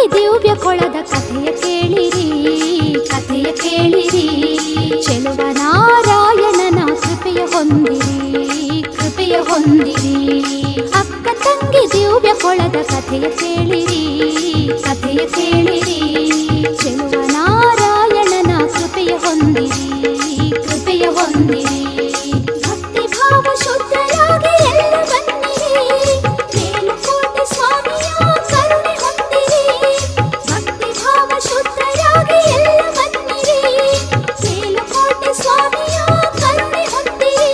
ದಿವ್ಯ ಕೊಳದ ಕಥೆಯ ಕೇಳಿರಿ ಕಥೆಯ ಕೇಳಿರಿ ಚೆಲುವ ನಾರಾಯಣನ ಕೃಪೆಯ ಹೊಂದಿರಿ ಕೃಪೆಯ ಹೊಂದಿರಿ ಅಕ್ಕ ತಂಗಿ ದಿವ್ಯ ಕೊಳದ ಕಥೆಯ ಕೇಳಿರಿ ಕಥೆಯ ಕೇಳಿರಿ ಚೆಲುವ ನಾರಾಯಣನ ಕೃಪೆಯ ಹೊಂದಿರಿ ಕೃಪೆಯ ಹೊಂದಿರಿ ಭಕ್ತಿ ಭಾವ ಶುದ್ಧರಾಗಿ ಎಲ್ಲ ಬನ್ನಿರಿ ಮೇಲುಕೋಟೆ ಸ್ವಾಮಿಯ ಕರುಣೆ ಹೊಂದಿರಿ ಭಕ್ತಿ ಭಾವ ಶುದ್ಧರಾಗಿ ಎಲ್ಲ ಬನ್ನಿರಿ ಮೇಲುಕೋಟೆ ಸ್ವಾಮಿಯ ಕರುಣೆ ಹೊಂದಿರಿ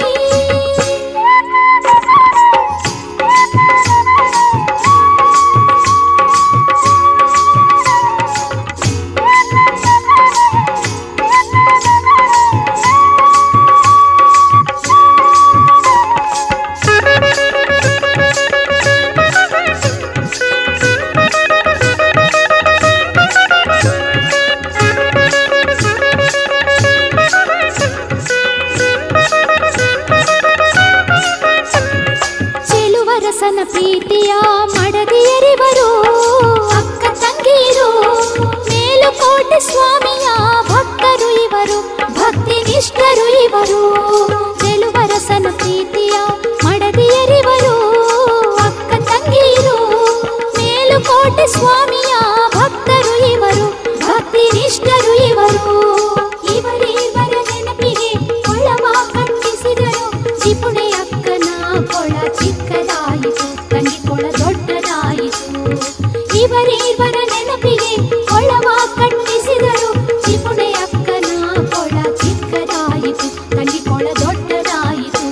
ಚೆಲುವರಸನ ಪ್ರೀತಿಯ ಮಡದಿಯರಿವರು ಅಕ್ಕ ತಂಗಿರು ಮೇಲುಕೋಟೆ ಸ್ವಾಮಿಯ ಭಕ್ತರು ಇವರು ಭಕ್ತಿ ನಿಷ್ಠರು ಇವರು ಚೆಲುವರಸನ ಪ್ರೀತಿಯ ಮಡದಿಯರಿವರು ಅಕ್ಕ ತಂಗಿರು ಮೇಲುಕೋಟೆ ಸ್ವಾಮಿಯ ಭಕ್ತರು ಇವರು ಭಕ್ತಿ ನಿಷ್ಠರು ಇವರು ಇವರಿವರ ನೆನಪಿಗೆ ಕೊಳವ ಕಟ್ಟಿಸಿದರು ಚಿಪುಣೆ ಅಕ್ಕನ ಕೊಳ ಚಿಕ್ಕದಾಯಿತು ತಂಗಿ ಕೊಳ ದೊಡ್ಡದಾಯಿತು ಇವರಿವರ ನೆನಪಿಗೆ ಕೊಳವ ಕಟ್ಟಿಸಿದರು ಚಿಪುಣೆ ಅಕ್ಕನ ಕೊಳ ಚಿಕ್ಕದಾಯಿತು ತಂಗಿ ಕೊಳ ದೊಡ್ಡದಾಯಿತು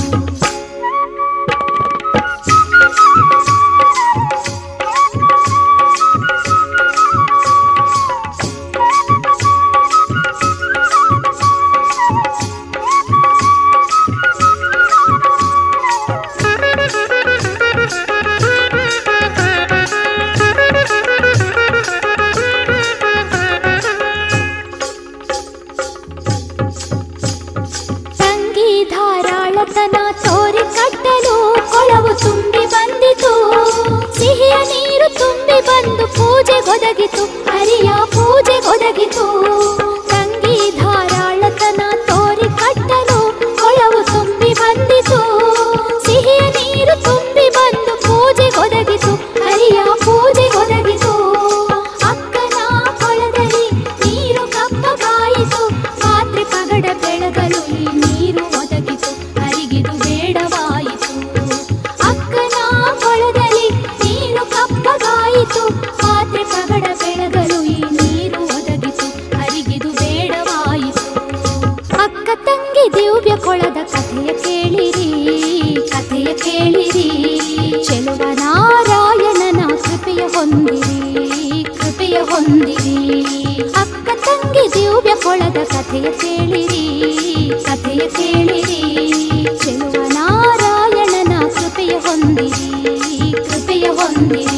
ತಂಗಿ ಧಾರಾಳತನ ತೋರಿ ಕಟ್ಟಲು ಕೊಳವು ತುಂಬಿ ಬಂದಿತು ಸಿಹಿಯ ನೀರು ತುಂಬಿ ಬಂದು ಪೂಜೆಗೊದಗಿತು ಹರಿಯ ಪೂಜೆಗೊದಗಿತು ತಂಗಿ ಧಾರಾಳತನ ತೋರಿ ಕಟ್ಟಲು ಕೊಳವು ತುಂಬಿ ಬಂದಿತು ಸಿಹಿಯ ನೀರು ತುಂಬಿ ಬಂದು ಪೂಜೆಗೊದಗಿತು ಹರಿಯ ಪೂಜೆಗೊದಗಿತು ಅಕ್ಕನ ಕೊಳದಲ್ಲಿ ನೀರು ಕಪ್ಪಗಾಯಿತು ಪಾತ್ರೆ ಪಗಡ ಬೆಳಗಲು ಈ ನೀರು ಒದಗಿತು ಹರಿಗಿದು ಬೇಡವಾಯಿತು ಅಕ್ಕನ ಕೊಳದಲ್ಲಿ ನೀರು ಕಪ್ಪಗಾಯಿತು ಪಾತ್ರೆ ಪಗಡ ಬೆಳಗಲು ಈ ನೀರು ಒದಗಿತು ಹರಿಗಿದು ಬೇಡವಾಯಿತು ಅಕ್ಕ ತಂಗಿ ದಿವ್ಯ ಕೊಳದ ಕಥೆಯ ಕೇಳಿರಿ ಕಥೆಯ ಕೇಳಿರಿ ಚೆಲುವ ನಾರಾಯಣನ ಕೃಪೆಯ ಹೊಂದಿರಿ ಕೃಪೆಯ ಹೊಂದಿರಿ ಅಕ್ಕ ತಂಗಿ ದಿವ್ಯ ಕೊಳದ ಕಥೆಯ ಕೇಳಿರಿ ಕಥೆಯ ಕೇಳಿರಿ ಚೆಲುವ ನಾರಾಯಣನ ಕೃಪೆಯ ಹೊಂದಿರಿ ಕೃಪೆಯ ಹೊಂದಿರಿ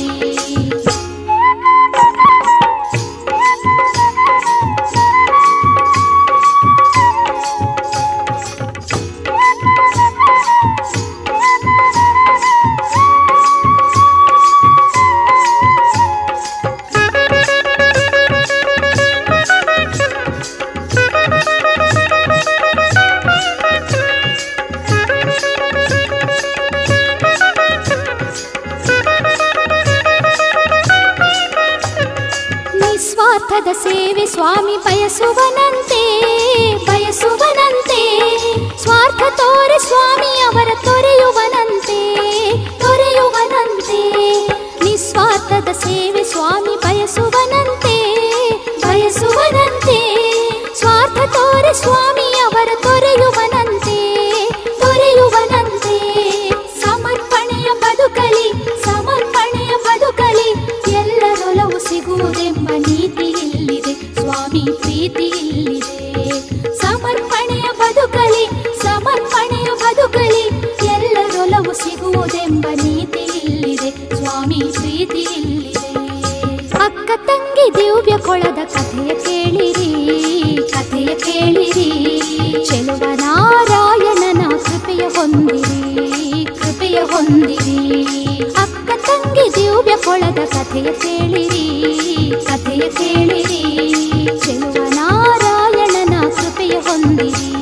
ನಿಸ್ವಾರ್ಥದ ಸೇವೆ ಸ್ವಾಮಿ ಬಯಸುವನಂತೆ ಬಯಸುವನಂತೆ ಸ್ವಾರ್ಥ ತೋರೆ ಸ್ವಾಮಿ ಅವರ ತೊರೆಯುವನಂತೆ ತೊರೆಯುವನಂತೆ ನಿಸ್ವಾರ್ಥದ ಸೇವೆ ಸ್ವಾಮಿ ಬಯಸುವನಂತೆ ಬಯಸುವನಂತೆ ಸ್ವಾರ್ಥ ತೋರೆ ಸ್ವಾಮಿ ಅವರ ತೊರೆಯುವನಂತೆ ತೊರೆಯುವನಂತೆ ಸಮರ್ಪಣೆಯ ಬದುಕಲಿ ಸಮರ್ಪಣೆಯ ಬದುಕಲಿ ಎಲ್ಲರೊಲವು ಸಿಗುವುದೆಂಬ ನೀತಿ ಇಲ್ಲಿದೆ ಸ್ವಾಮಿ ಪ್ರೀತಿ ಇಲ್ಲಿದೆ ಸಮರ್ಪಣೆಯ ಬದುಕಲಿ ಸಮರ್ಪಣೆಯ ಬದುಕಲಿ ಎಲ್ಲರೊಲವು ಸಿಗುವುದೆಂಬ ನೀತಿ ಇಲ್ಲಿದೆ ಸ್ವಾಮಿ ಪ್ರೀತಿ ಇಲ್ಲಿದೆ ಅಕ್ಕ ತಂಗಿ ದಿವ್ಯ ಕೊಳದ ಕಥೆಯ ಕೇಳಿರಿ ಕಥೆಯ ಕೇಳಿರಿ ಚೆಲುವ ನಾರಾಯಣನ ಕೃಪೆಯ ಹೊಂದಿರಿ ಕೃಪೆಯ ಹೊಂದಿರಿ ಅಕ್ಕ ತಂಗಿ ದಿವ್ಯ ಕೊಳದ ಕಥೆಯ ಕೇಳಿರಿ ಕಥೆಯ ಕೇಳಿರಿ ಚೆಲುವ ನಾರಾಯಣನ ಕೃಪೆಯ ಹೊಂದಿರಿ